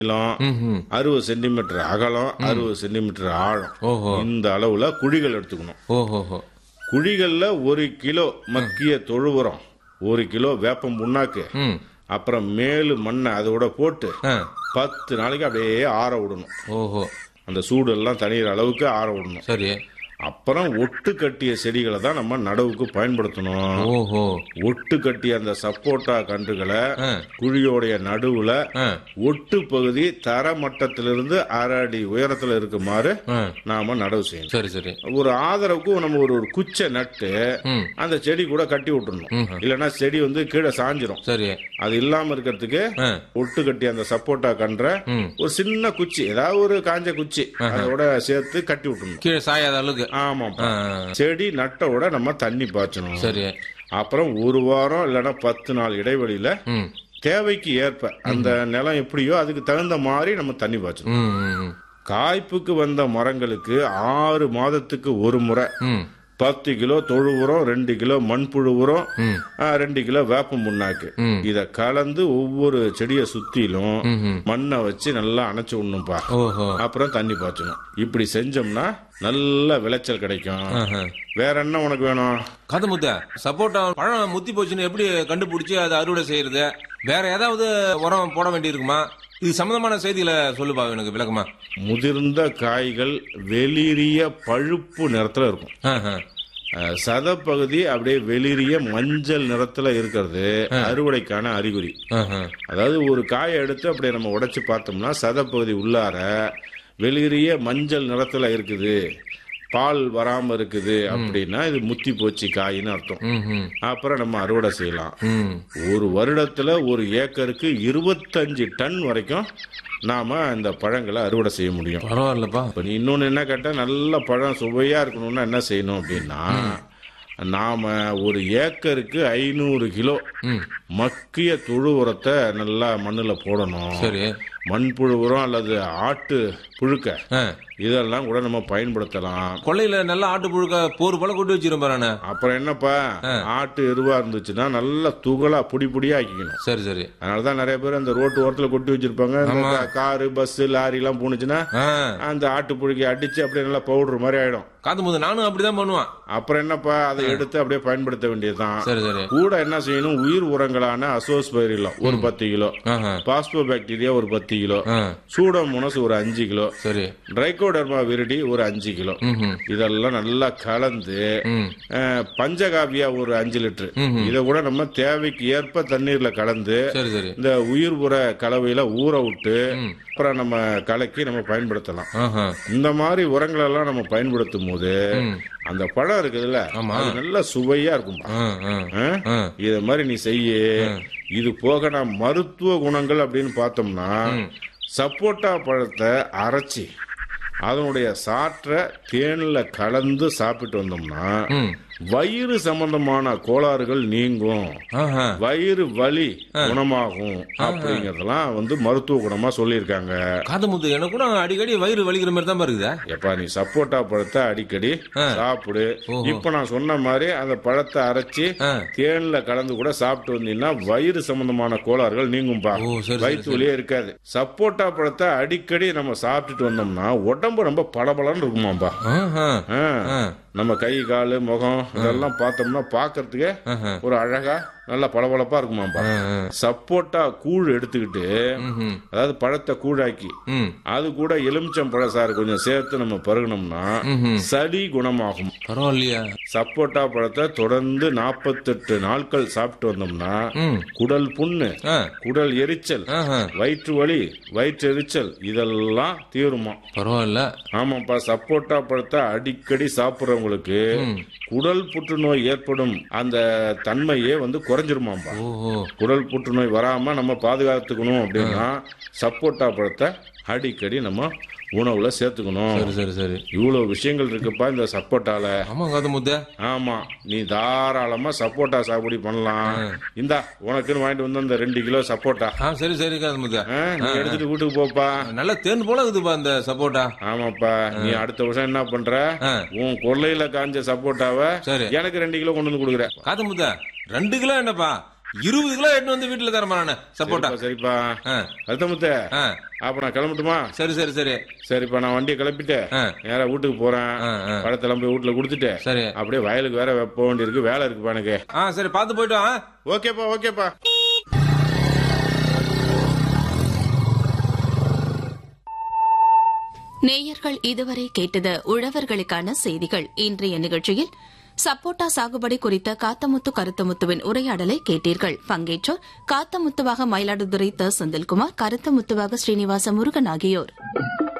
நீளம் ம்ஹும். அறுபது சென்டிமீட்டர் அகலம் அறுபது சென்டிமீட்டர் ஆழம் ஓஹோ இந்த அளவுல குழிகள் எடுத்துக்கணும் ஓஹோஹோ குழிகள்ல ஒரு கிலோ மக்கிய தொழு உரம் ஒரு கிலோ வேப்பம் புண்ணாக்கு ம் அப்புறம் மேலு மண்ணை அதோட போட்டு ஆ பத்து நாளைக்கு அப்படியே ஆற விடணும் ஓஹோ அந்த சூடு எல்லாம் தணிகிற அளவுக்கு ஆற விடணும் சரி அப்புறம் ஒட்டு கட்டிய செடிகளை தான் நம்ம நடவுக்கு பயன்படுத்தணும் ஓஹோ ஒட்டு கட்டிய அந்த சப்போட்டா கன்றுகளை ஆ குழியோடைய நடுவுல ஆ ஒட்டு பகுதி தர மட்டத்திலிருந்து அரை அடி உயரத்துல இருக்குமாறு ஆ நாம நடவு செய்யணும் சரி சரி ஒரு ஆதரவுக்கு நம்ம ஒரு ஒரு குச்சை நட்டு ம் அந்த செடி கூட கட்டி விட்டுறணும் இல்லைன்னா செடி வந்து கீழே சாஞ்சிரும் சரி அது இல்லாம இருக்கிறதுக்கு ஆ ஒட்டு கட்டி அந்த சப்போட்டா கன்ற ம் ஒரு சின்ன குச்சி ஏதாவது ஒரு காஞ்ச குச்சி அதோட சேர்த்து கட்டி விட்டுறணும் கீழே சாயாத அளவுக்கு ஆமாப்பா ஆ செடி நட்டோட நம்ம தண்ணி பாய்ச்சணும் சரி அப்புறம் ஒரு வாரம் இல்லைன்னா பத்து நாள் இடைவெளியில ம் தேவைக்கு ஏற்ப அந்த நிலம் எப்படியோ அதுக்கு தகுந்த மாதிரி நம்ம தண்ணி பாய்ச்சணும் ம் ம், ம் காய்ப்புக்கு வந்த மரங்களுக்கு ஆறு மாதத்துக்கு ஒரு முறை ம் பத்து கிலோ தொழு உரம் ரெண்டு கிலோ மண்புழு உரம் ம் ஆ, ரெண்டு கிலோ வேப்பம் புண்ணாக்கு ம். இத கலந்து ஒவ்வொரு செடியை சுத்திலும் ம்ஹும். மண்ணை வச்சு நல்லா அணைச்சு விடணும்ப்பா ஓஹோ அப்புறம் தண்ணி பாய்ச்சணும் இப்படி செஞ்சோம்னா நல்ல விளைச்சல் கிடைக்கும் ஆஹா. வேற என்ன உனக்கு வேணும் கதை முத்த சப்போட்டா பழம் முத்தி போச்சுன்னு எப்படி கண்டுபிடிச்சு அதை அறுவடை செய்யறது வேற ஏதாவது உரம் போட வேண்டியிருக்குமா இது சம்பந்தமான செய்திகளை சொல்லுப்பா எனக்கு விளக்கமா முதிர்ந்த காய்கள் வெளிரிய பழுப்பு நிறத்துல இருக்கும் ஆஹா. அஹ், சதப்பகுதி அப்படியே வெளிரிய மஞ்சள் நிறத்துல இருக்கிறது அறுவடைக்கான அறிகுறி ஆஹா. அதாவது ஒரு காயை எடுத்து அப்படியே நம்ம உடைச்சு பார்த்தோம்னா சதப்பகுதி உள்ளார வெளிரிய மஞ்சள் நிறத்துல இருக்குது பால் வராம இருக்குது அப்படின்னா இது முத்தி போச்சு காயின்னு அர்த்தம் ம்ஹும். அப்புறம் நம்ம அறுவடை செய்யலாம் ம் ஒரு வருடத்துல ஒரு ஏக்கருக்கு இருபத்தஞ்சு டன் வரைக்கும் நாம இந்த பழங்களை அறுவடை செய்ய முடியும் பரவாயில்லப்பா இப்ப நீ இன்னொன்னு என்ன கேட்டா நல்ல பழம் சுவையா இருக்கணும்னா என்ன செய்யணும் அப்படின்னா நாம ஒரு ஏக்கருக்கு ஐநூறு கிலோ ம் மக்கிய தொழு உரத்தை நல்லா மண்ணுல போடணும் சரி மண்புழு உரம் அல்லது ஆட்டு புழுக்க ஆ. இதெல்லாம் கூட நம்ம பயன்படுத்தலாம் கொள்ளையில நல்லா ஆட்டு புழுக்க போர் போல கொண்டு வச்சிரும் பாரு அப்புறம் என்னப்பா ஆட்டு எருவா இருந்துச்சுன்னா நல்லா துகளா புடி புடியா ஆக்கிக்கணும் சரி சரி அதனாலதான் நிறைய பேர் அந்த ரோட்டு ஓரத்துல கொட்டி வச்சிருப்பாங்க இந்த கா- காரு பஸ் லாரி எல்லாம் போனுச்சுன்னா ஆ அந்த ஆட்டு புழுக்கை அடிச்சு அப்படியே நல்லா பவுடர் மாதிரி ஆயிடும் காத்து போது நானும் அப்படிதான் பண்ணுவான் அப்புறம் என்னப்பா அதை எடுத்து அப்படியே பயன்படுத்த வேண்டியதுதான் சரி சரி கூட என்ன செய்யணும் உயிர் உரங்களான அசோஸ்பைரிலம் ஒரு பத்து கிலோ ஆஹா. பாஸ்போ பாக்டீரியா ஒரு பத்து கிலோ ஆ சூடோமோனஸ் ஒரு அஞ்சு கிலோ சரி ட்ரைகோடர்மா விரிடி ஒரு அஞ்சு கிலோ ம்ஹும். இதெல்லாம் நல்லா கலந்து ம் அஹ், பஞ்சகாவியா ஒரு அஞ்சு லிட்டர் ம்ஹும். இதை கூட நம்ம தேவைக்கு ஏற்ப தண்ணீர்ல கலந்து சரி சரி இந்த உயிர் உர கலவையில ஊற விட்டு அப்புறம் நம்ம கலக்கி நம்ம பயன்படுத்தலாம் ஆஹா இந்த மாதிரி உரங்கள் எல்லாம் நம்ம பயன்படுத்தும் போது ம். அந்த பழம் இருக்குதுல்ல ஆமா. அது நல்ல சுவையா இருக்கும் ஆ ஆ ஆ இத மாதிரி நீ செய்ய இது போக நான் மருத்துவ குணங்கள் அப்படின்னு பார்த்தோம்னா சப்போட்டா பழத்தை அரைச்சி அதனுடைய சாற்றை தேன்ல கலந்து சாப்பிட்டு வந்தோம்னா ம் வயிறு சம்பந்தமான கோளாறுகள் நீங்கும் ஆஹா வயிறு வலி குணமாகும் அப்படிங்கறதெல்லாம் வந்து மருத்துவ குணமா சொல்லியிருக்காங்க காது முத்து எனக்கு கூட அடிக்கடி வயிறு வலிக்கிற மாதிரி தான் இருக்குதா எப்பா நீ சப்போட்டா பழத்தை அடிக்கடி சாப்பிடு இப்ப நான் சொன்ன மாதிரி அந்த பழத்தை அரைச்சி ஆ. தேன்ல கலந்து கூட சாப்பிட்டு வந்தீங்கன்னா வயிறு சம்பந்தமான கோளாறுகள் நீங்கும்பா ஓ, சரி, வயிற்று வலியே இருக்காது சப்போட்டா பழத்தை அடிக்கடி நம்ம சாப்பிட்டுட்டு வந்தோம்னா உடம்பு ரொம்ப பளபளன்னு இருக்குமாம்பா ஆஹா ஆ. ஆ நம்ம கை காலு முகம் இதெல்லாம் பார்த்தோம்னா பார்க்கறதுக்கே ஆஹா. ஒரு அழகா நல்ல பளபளப்பா இருக்குமாம்பா ஆ, ஆ. சப்போட்டா கூழ் எடுத்துக்கிட்டு ம்ஹும். அதாவது பழத்தை கூழாக்கி ம் அது கூட எலுமிச்சம் பழசாறு கொஞ்சம் சேர்த்து நம்ம பருகினோம்னா ம்ஹும். சளி குணமாகும் பரவாயில்லையா சப்போட்டா பழத்தை தொடர்ந்து நாற்பத்தெட்டு நாட்கள் சாப்பிட்டு வந்தோம்னா ம் குடல் புண்ணு ஆ குடல் எரிச்சல் ஆஹா வயிற்று வலி வயிற்று எரிச்சல் இதெல்லாம் தீருமா பரவாயில்ல ஆமாப்பா சப்போட்டா பழத்தை அடிக்கடி சாப்பிடுறவங்களுக்கு குடல் புற்றுநோய் ஏற்படும் அந்த தன்மையே வந்து குறைஞ்சிருமாம்பா ஓஹோ குடல் புற்றுநோய் வராம நம்ம பாதுகாத்துக்கணும் அப்படின்னா சப்போட்டா பழத்தை அடிக்கடி நம்ம உணவுல சேர்த்துக்கணும் சரி சரி சரி இவ்வளவு விஷயங்கள் இருக்குப்பா இந்த சப்போட்டால ஆமா காது முத்த ஆமா நீ தாராளமா சப்போட்டா சாகுபடி பண்ணலாம் இந்தா உனக்குன்னு வாங்கிட்டு வந்து அந்த ரெண்டு கிலோ சப்போட்டா ஆ சரி சரி காது முத்த ஆ, நீ எடுத்துட்டு வீட்டுக்கு போப்பா நல்ல தேன் போல இருக்குதுப்பா இந்த சப்போட்டா ஆமாப்பா நீ அடுத்த வருஷம் என்ன பண்ற ஆ. உன் கொள்ளையில காஞ்ச சப்போட்டாவை சரி எனக்கு ரெண்டு கிலோ கொண்டு வந்து கொடுக்குற காது முத்த ரெண்டு கிலோ என்னப்பா இருபது கிலோ எட்டு வந்து வீட்டுல தரமா நானு சப்போட்டா சரிப்பா ஆ, கருத்தமுத்த ஆ. அப்ப நான் கிளம்பட்டுமா சரி சரி சரி சரிப்பா நான் வண்டியை கிளப்பிட்டு ஆ. நேரா வீட்டுக்கு போறேன் ஆ, ஆ. பழத்தெல்லாம் போய் வீட்டுல கொடுத்துட்டு சரி அப்படியே வயலுக்கு வேற போக வேண்டியிருக்கு வேலை இருக்குப்பா எனக்கு ஆ சரி பார்த்து போயிட்டு வா ஓகேப்பா ஓகேப்பா நேயர்கள் இதுவரை கேட்டது உழவர்களுக்கான செய்திகள் இன்றைய நிகழ்ச்சியில் சப்போட்டா சாகுபடி குறித்த காத்தமுத்து கருத்தமுத்துவின் உரையாடலை கேட்டீர்கள் பங்கேற்றோர் காத்தமுத்துவாக மயிலாடுதுறை த செந்தில்குமார் கருத்தமுத்துவாக ஸ்ரீனிவாச முருகன் ஆகியோர்